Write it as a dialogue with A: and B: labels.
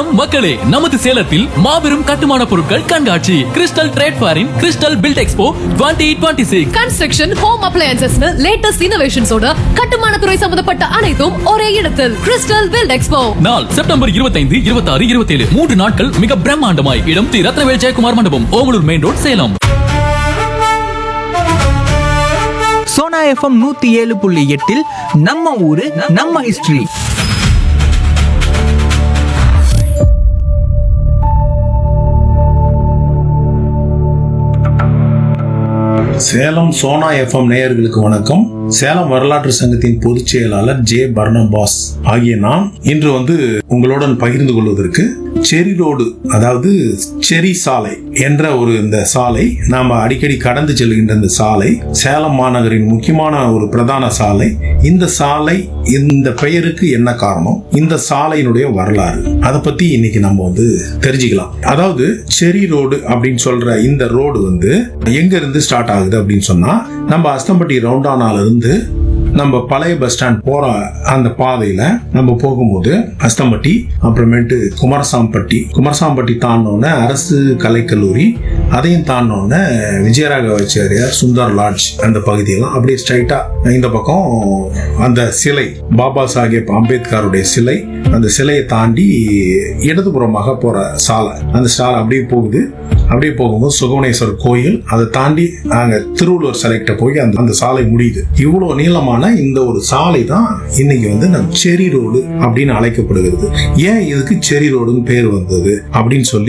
A: சேலம் மக்களே நமது சேலத்தில் மாபெரும் கட்டுமான பொருட்கள் கண்காட்சி கிறிஸ்டல் ட்ரேட் ஃபேரின் crystal build expo 2026 twenty six
B: construction home அப்ளையன்சஸ்னு லேட்டஸ்ட் இன்னோவேஷன்ஸோட கட்டுமான துறை சம்பந்தப்பட்ட அனைத்தும் ஒரே இடத்தில் கிறிஸ்டல் பில்ட் எக்ஸ்போ
A: நாள் செப்டம்பர் 25 26 27 மூன்று நாட்கள் மிக பிரம்மாண்டமாய் இடம் தி ரத்னவேல் ஜெயக்குமார் மண்டபம் Omalur main road Salem
C: Sona FM நூத்தி ஏழு புள்ளி எட்டில் நம்ம ஊரு நம்ம ஹிஸ்டரி
D: சேலம் சோனா எஃப்எம் நேயர்களுக்கு வணக்கம் சேலம் வரலாற்று சங்கத்தின் பொதுச் செயலாளர் ஜே பர்னபாஸ் ஆகிய நான் இன்று வந்து உங்களுடன் பகிர்ந்து கொள்வதற்கு செரி ரோடு அதாவது செரி சாலை என்ற ஒரு இந்த சாலை நாம அடிக்கடி கடந்து செல்கின்ற இந்த சாலை சேலம் மாநகரின் முக்கியமான ஒரு பிரதான சாலை இந்த சாலை இந்த பெயருக்கு என்ன காரணம் இந்த சாலையினுடைய வரலாறு அதை பத்தி இன்னைக்கு நம்ம வந்து தெரிஞ்சுக்கலாம் அதாவது செரி ரோடு அப்படின்னு சொல்ற இந்த ரோடு வந்து எங்க இருந்து ஸ்டார்ட் ஆகுது அப்படின்னு சொன்னா நம்ம அஸ்தம்பட்டி ரவுண்டானால இருந்து நம்ம பழைய பஸ் ஸ்டாண்ட் போற அந்த பாதையில நம்ம போகும்போது அஸ்தம்பட்டி அப்புறமேட்டு குமாரசாம்பட்டி குமாரசாம்பட்டி தாண்டினோடனே அரசு கலைக்கல்லூரி அதையும் தாண்டினோடனே விஜயராகவாச்சாரியார் சுந்தர் லாட்ஜ் அந்த பகுதியெல்லாம் அப்படியே ஸ்ட்ரைட்டா இந்த பக்கம் அந்த சிலை பாபா சாஹேப் அம்பேத்கருடைய சிலை அந்த சிலையை தாண்டி இடதுபுறமாக போற சாலை அந்த சாலை அப்படியே போகுது அப்படியே போகும்போது சுகவனேஸ்வரர் கோயில் அதை தாண்டி நாங்க திருவள்ளுவர் சிலைக்கிட்ட போய் அந்த அந்த சாலை முடியுது இவ்வளவு நீளமான இந்த ஒரு சாலை தான் இன்னைக்கு வந்து நம்ம செரி ரோடு அப்படின்னு அழைக்கப்படுகிறது ஏன் இதுக்கு செரி ரோடுன்னு பேர் வந்தது அப்படின்னு சொல்லி